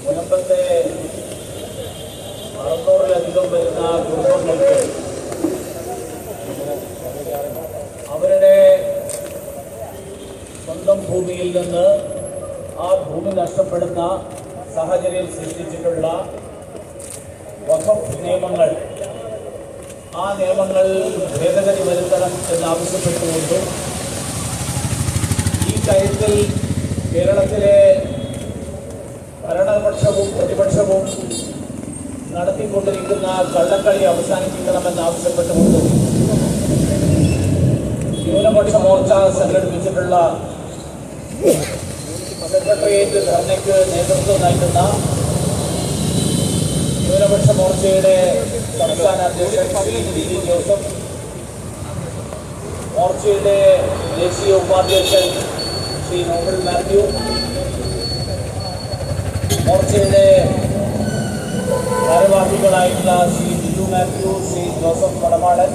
മുനമ്പത്തെ അറുന്നൂറിലധികം വരുന്ന കുടുംബങ്ങൾക്ക് അവരുടെ സ്വന്തം ഭൂമിയിൽ നിന്ന് ആ ഭൂമി നഷ്ടപ്പെടുന്ന സാഹചര്യം സൃഷ്ടിച്ചിട്ടുള്ള വഖഫ് നിയമങ്ങൾ ആ നിയമങ്ങൾ ഭേദഗതി വരുത്തണം എന്നാവശ്യപ്പെട്ടുകൊണ്ടും ഈ കാര്യത്തിൽ കേരളത്തിലെ ഭരണപക്ഷവും പ്രതിപക്ഷവും നടത്തിക്കൊണ്ടിരിക്കുന്ന കള്ളക്കളി അവസാനിപ്പിക്കണമെന്നാവശ്യപ്പെട്ടുകൊണ്ടും ന്യൂനപക്ഷ മോർച്ച സംഘടിപ്പിച്ചിട്ടുള്ള സെക്രട്ടേറിയറ്റ് ധർണയ്ക്ക് നേതൃത്വം നൽകുന്ന ന്യൂനപക്ഷ മോർച്ചയുടെ സംസ്ഥാന അധ്യക്ഷൻ ശ്രീ ടി ജി ജോസഫ് മോർച്ചയുടെ ദേശീയ ഉപാധ്യക്ഷൻ ശ്രീ നോബൽ മാത്യു മോർച്ചയുടെ ഭാരവാഹികളായിട്ടുള്ള ശ്രീ ബിജു മാത്യു ശ്രീ ജോസഫ് പടമാടൻ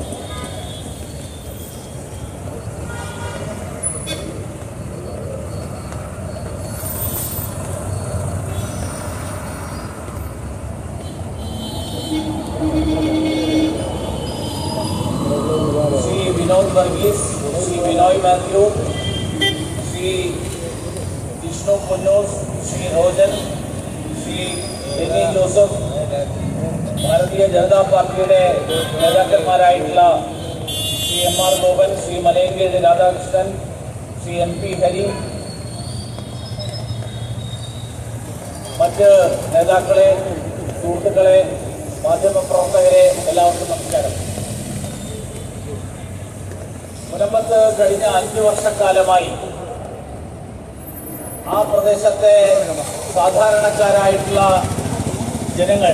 ശ്രീ വിനോദ് വർഗീസ് ശ്രീ ബിനോയ് മാത്യു ശ്രീ വിഷ്ണു കുന്നൂസ് ശ്രീ റോജൻ ശ്രീ രജി ജോസഫ് ഭാരതീയ ജനതാ പാർട്ടിയുടെ നേതാക്കന്മാരായിട്ടുള്ള Shri M R Gopan Shri Malayankettu Radhakrishnan Shri M P Hari മറ്റ് നേതാക്കളെ സുഹൃത്തുക്കളെ മാധ്യമപ്രവർത്തകരെ എല്ലാവർക്കും നമസ്കാരം മുനമ്പത്ത് കഴിഞ്ഞ അഞ്ചു വർഷക്കാലമായി ആ പ്രദേശത്തെ സാധാരണക്കാരായിട്ടുള്ള ജനങ്ങൾ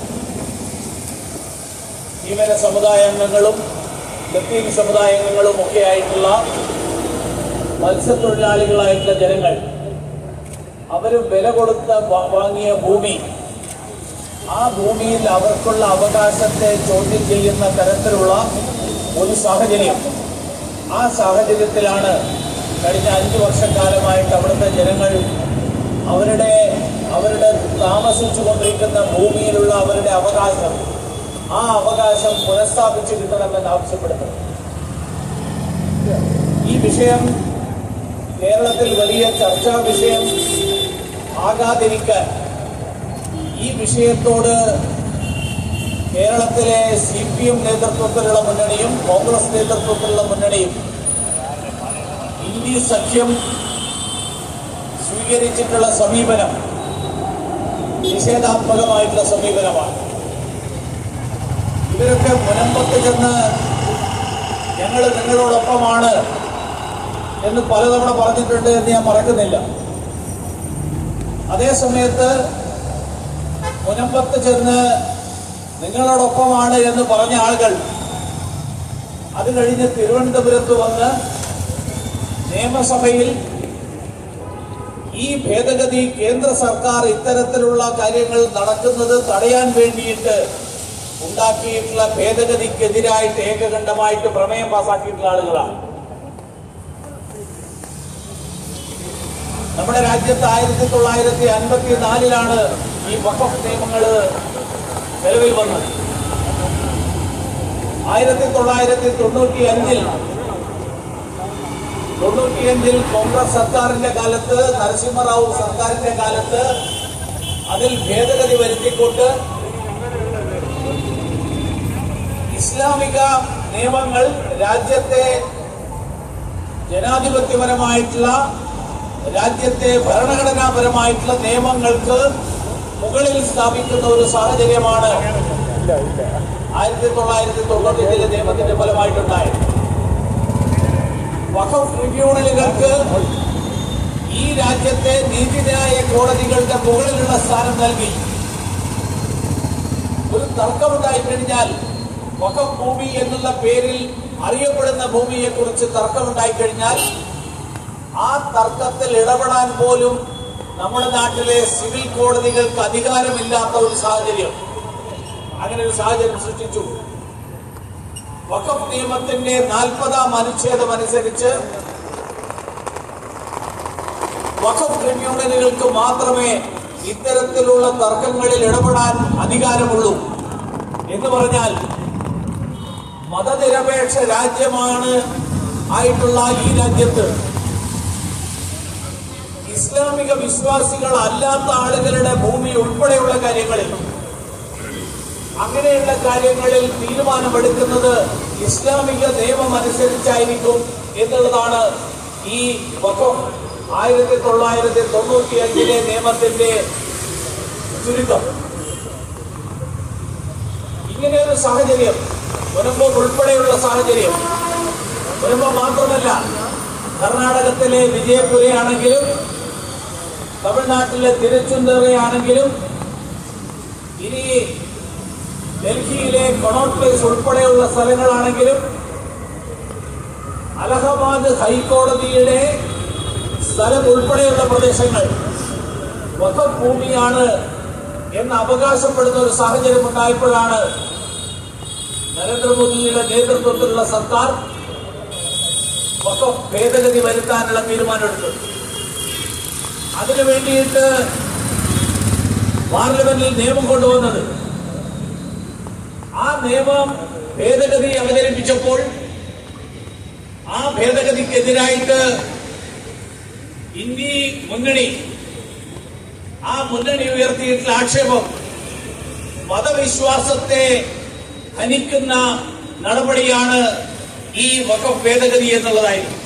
ഭീമന സമുദായാംഗങ്ങളും ലത്തീൻ സമുദായാംഗങ്ങളും ഒക്കെ ആയിട്ടുള്ള മത്സ്യത്തൊഴിലാളികളായിട്ടുള്ള ജനങ്ങൾ അവർ വില കൊടുത്ത് വാ- വാങ്ങിയ ഭൂമി ആ ഭൂമിയിൽ അവർക്കുള്ള അവകാശത്തെ ചോദ്യം ചെയ്യുന്ന തരത്തിലുള്ള ഒരു സാഹചര്യം ആ സാഹചര്യത്തിലാണ് കഴിഞ്ഞ അഞ്ചു വർഷക്കാലമായിട്ട് അവിടുത്തെ ജനങ്ങൾ അവരുടെ അവരുടെ താമസിച്ചു കൊണ്ടിരിക്കുന്ന ഭൂമിയിലുള്ള അവരുടെ അവകാശം ആ അവകാശം പുനഃസ്ഥാപിച്ചു കിട്ടണമെന്ന് ആവശ്യപ്പെടുന്നു ഈ വിഷയം കേരളത്തിൽ വലിയ ചർച്ചാ വിഷയം ആകാതിരിക്കാൻ ഈ വിഷയത്തോട് കേരളത്തിലെ സി പി എം നേതൃത്വത്തിലുള്ള മുന്നണിയും കോൺഗ്രസ് നേതൃത്വത്തിലുള്ള മുന്നണിയും ഇന്ത്യ സഖ്യം സ്വീകരിച്ചിട്ടുള്ള സമീപനം നിഷേധാത്മകമായിട്ടുള്ള സമീപനമാണ് ഇവരൊക്കെ മുനമ്പത്ത് ചെന്ന് ഞങ്ങൾ നിങ്ങളോടൊപ്പമാണ് എന്ന് പലതവണ പറഞ്ഞിട്ടുണ്ട് എന്ന് ഞാൻ മറക്കുന്നില്ല അതേ സമയത്ത് മുനമ്പത്ത് ചെന്ന് നിങ്ങളോടൊപ്പമാണ് എന്ന് പറഞ്ഞ ആളുകൾ അത് കഴിഞ്ഞ് തിരുവനന്തപുരത്ത് വന്ന് നിയമസഭയിൽ ഈ ഭേദഗതി കേന്ദ്ര സർക്കാർ ഇത്തരത്തിലുള്ള കാര്യങ്ങൾ നടക്കുന്നത് തടയാൻ വേണ്ടിയിട്ട് ഉണ്ടാക്കിയിട്ടുള്ള ഭേദഗതിക്കെതിരായിട്ട് ഏകകണ്ഠമായിട്ട് പ്രമേയം പാസാക്കിയിട്ടുള്ള ആളുകളാണ് നമ്മുടെ രാജ്യത്ത് ആയിരത്തി തൊള്ളായിരത്തി അൻപത്തി നാലിലാണ് ഈ വഖഫ് നിയമങ്ങൾ നിലവിൽ വന്നത് ആയിരത്തി തൊള്ളായിരത്തി തൊണ്ണൂറ്റി അഞ്ചിൽ തൊണ്ണൂറ്റിയഞ്ചിൽ കോൺഗ്രസ് സർക്കാരിന്റെ കാലത്ത് നരസിംഹറാവു സർക്കാരിന്റെ കാലത്ത് അതിൽ ഭേദഗതി വരുത്തിക്കൊണ്ട് ഇസ്ലാമിക നിയമങ്ങൾ രാജ്യത്തെ ജനാധിപത്യപരമായിട്ടുള്ള രാജ്യത്തെ ഭരണഘടനാപരമായിട്ടുള്ള നിയമങ്ങൾക്ക് മുകളിൽ സ്ഥാപിക്കുന്ന ഒരു സാഹചര്യമാണ് ആയിരത്തി തൊള്ളായിരത്തി തൊണ്ണൂറ്റിയഞ്ചിലെ നിയമത്തിന്റെ ഫലമായിട്ടുണ്ടായത് വഖഫ് ട്രിബ്യൂണലുകൾക്ക് ഈ രാജ്യത്തെ നീതിന്യായ കോടതികളുടെ മുകളിലുള്ള സ്ഥാനം നൽകി ഒരു തർക്കമുണ്ടായി കഴിഞ്ഞാൽ വഖഫ് ഭൂമി എന്നുള്ള പേരിൽ അറിയപ്പെടുന്ന ഭൂമിയെ കുറിച്ച് തർക്കമുണ്ടായി കഴിഞ്ഞാൽ ആ തർക്കത്തിൽ ഇടപെടാൻ പോലും നമ്മുടെ നാട്ടിലെ സിവിൽ കോടതികൾക്ക് അധികാരമില്ലാത്ത ഒരു സാഹചര്യം അങ്ങനെ ഒരു സാഹചര്യം സൃഷ്ടിച്ചു വഖഫ് നിയമത്തിന്റെ നാൽപ്പതാം അനുച്ഛേദം അനുസരിച്ച് വഖഫ് ട്രിബ്യൂണലുകൾക്ക് മാത്രമേ ഇത്തരത്തിലുള്ള തർക്കങ്ങളിൽ ഇടപെടാൻ അധികാരമുള്ളൂ എന്ന് പറഞ്ഞാൽ മതനിരപേക്ഷ രാജ്യമാണ് ആയിട്ടുള്ള ഈ രാജ്യത്ത് ഇസ്ലാമിക വിശ്വാസികൾ അല്ലാത്ത ആളുകളുടെ ഭൂമി ഉൾപ്പെടെയുള്ള കാര്യങ്ങളിൽ അങ്ങനെയുള്ള കാര്യങ്ങളിൽ തീരുമാനമെടുക്കുന്നത് ഇസ്ലാമിക നിയമം അനുസരിച്ചായിരിക്കും എന്നുള്ളതാണ് ഈ വഖഫ് ആയിരത്തി തൊള്ളായിരത്തി തൊണ്ണൂറ്റി അഞ്ചിലെ നിയമത്തിന്റെ ചുരുക്കം ഇങ്ങനെയൊരു സാഹചര്യം മുനമ്പം ഉൾപ്പെടെയുള്ള സാഹചര്യം മുനമ്പം മാത്രമല്ല കർണാടകത്തിലെ വിജയപുരയാണെങ്കിലും തമിഴ്നാട്ടിലെ തിരുച്ചുന്തറയാണെങ്കിലും ഇനി ഡൽഹിയിലെ കൊണോട്ട് പ്ലേസ് ഉൾപ്പെടെയുള്ള സ്ഥലങ്ങളാണെങ്കിലും അലഹബാദ് ഹൈക്കോടതിയുടെ സ്ഥലം ഉൾപ്പെടെയുള്ള പ്രദേശങ്ങൾ വഖഫ് ഭൂമിയാണ് എന്ന് അവകാശപ്പെടുന്ന ഒരു സാഹചര്യം ഉണ്ടായപ്പോഴാണ് നരേന്ദ്രമോദിയുടെ നേതൃത്വത്തിലുള്ള സർക്കാർ വഖഫ് ഭേദഗതി വരുത്താനുള്ള തീരുമാനമെടുത്തത് അതിനു വേണ്ടിയിട്ട് പാർലമെന്റിൽ നിയമം കൊണ്ടുവന്നത് ആ നിയമം ഭേദഗതി അവതരിപ്പിച്ചപ്പോൾ ആ ഭേദഗതിക്കെതിരായിട്ട് ഇന്ത്യ മുന്നണി ആ മുന്നണി ഉയർത്തിയിട്ടുള്ള ആക്ഷേപം മതവിശ്വാസത്തെ ഹനിക്കുന്ന നടപടിയാണ് ഈ വഖഫ് ഭേദഗതി എന്നുള്ളതായിരുന്നു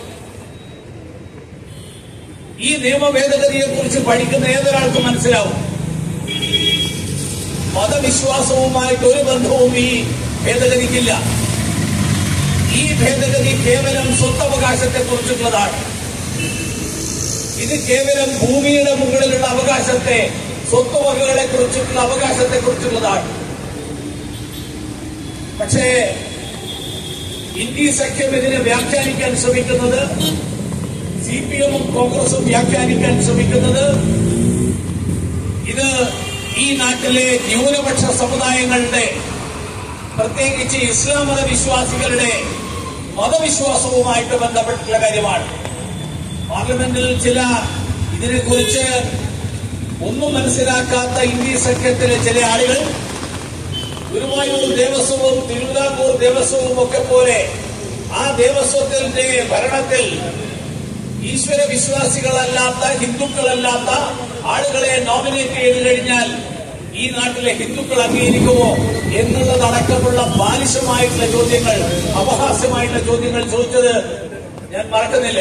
ഈ നിയമ ഭേദഗതിയെ കുറിച്ച് പഠിക്കുന്ന ഏതൊരാൾക്കും മനസ്സിലാവും മതവിശ്വാസവുമായിട്ട് ഒരു ബന്ധവും ഈ ഭേദഗതിക്കില്ല ഈ ഭേദഗതി കേവലം സ്വത്തവകാശത്തെ കുറിച്ചുള്ളതാണ് ഇത് കേവലം ഭൂമിയുടെ മുകളിലുള്ള അവകാശത്തെ സ്വത്തുവകകളെ കുറിച്ചിട്ടുള്ള അവകാശത്തെ കുറിച്ചുള്ളതാണ് പക്ഷേ ഇന്ത്യ സഖ്യം ഇതിനെ വ്യാഖ്യാനിക്കാൻ ശ്രമിക്കുന്നത് സി പി എമ്മും കോൺഗ്രസും വ്യാഖ്യാനിക്കാൻ ശ്രമിക്കുന്നത് ഇത് ഈ നാട്ടിലെ ന്യൂനപക്ഷ സമുദായങ്ങളുടെ പ്രത്യേകിച്ച് ഇസ്ലാം മത വിശ്വാസികളുടെ മതവിശ്വാസവുമായിട്ട് ബന്ധപ്പെട്ടുള്ള കാര്യമാണ് പാർലമെന്റിൽ ചില ഇതിനെക്കുറിച്ച് ഒന്നും മനസ്സിലാക്കാത്ത ഇന്ത്യ സഖ്യത്തിലെ ചില ആളുകൾ ഗുരുവായൂർ ദേവസ്വവും തിരുവിതാംകൂർ ദേവസ്വവും ഒക്കെ പോലെ ആ ദേവസ്വത്തിന്റെ ഭരണത്തിൽ ഈശ്വര വിശ്വാസികളല്ലാത്ത ഹിന്ദുക്കളല്ലാത്ത ആളുകളെ നോമിനേറ്റ് ചെയ്ത് കഴിഞ്ഞാൽ ഈ നാട്ടിലെ ഹിന്ദുക്കൾ അംഗീകരിക്കുമോ എന്നുള്ളതടക്കമുള്ള ബാലിശമായിട്ടുള്ള ചോദ്യങ്ങൾ അപഹാസ്യമായിട്ടുള്ള ചോദ്യങ്ങൾ ചോദിച്ചത് ഞാൻ മറക്കുന്നില്ല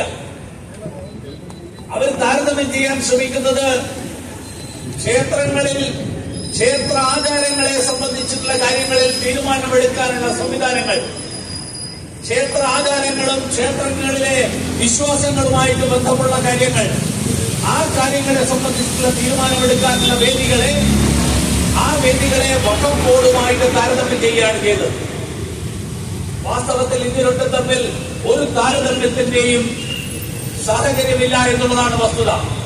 അവർ താരതമ്യം ചെയ്യാൻ ശ്രമിക്കുന്നത് ക്ഷേത്രങ്ങളിൽ ക്ഷേത്ര ആചാരങ്ങളെ സംബന്ധിച്ചിട്ടുള്ള കാര്യങ്ങളിൽ തീരുമാനമെടുക്കാനുള്ള സംവിധാനങ്ങൾ ക്ഷേത്ര ആചാരങ്ങളും ക്ഷേത്രങ്ങളിലെ വിശ്വാസങ്ങളുമായിട്ട് ബന്ധമുള്ള കാര്യങ്ങൾ ആ കാര്യങ്ങളെ സംബന്ധിച്ചിട്ടുള്ള തീരുമാനമെടുക്കാനുള്ള വേദികളെ ആ വേദികളെ വകം ബോർഡുമായിട്ട് താരതമ്യം ചെയ്യുകയാണ് ചെയ്തത് വാസ്തവത്തിൽ ഇതിനൊട്ടും തമ്മിൽ ഒരു താരതമ്യത്തിന്റെയും സാഹചര്യമില്ല എന്നുള്ളതാണ് വസ്തുത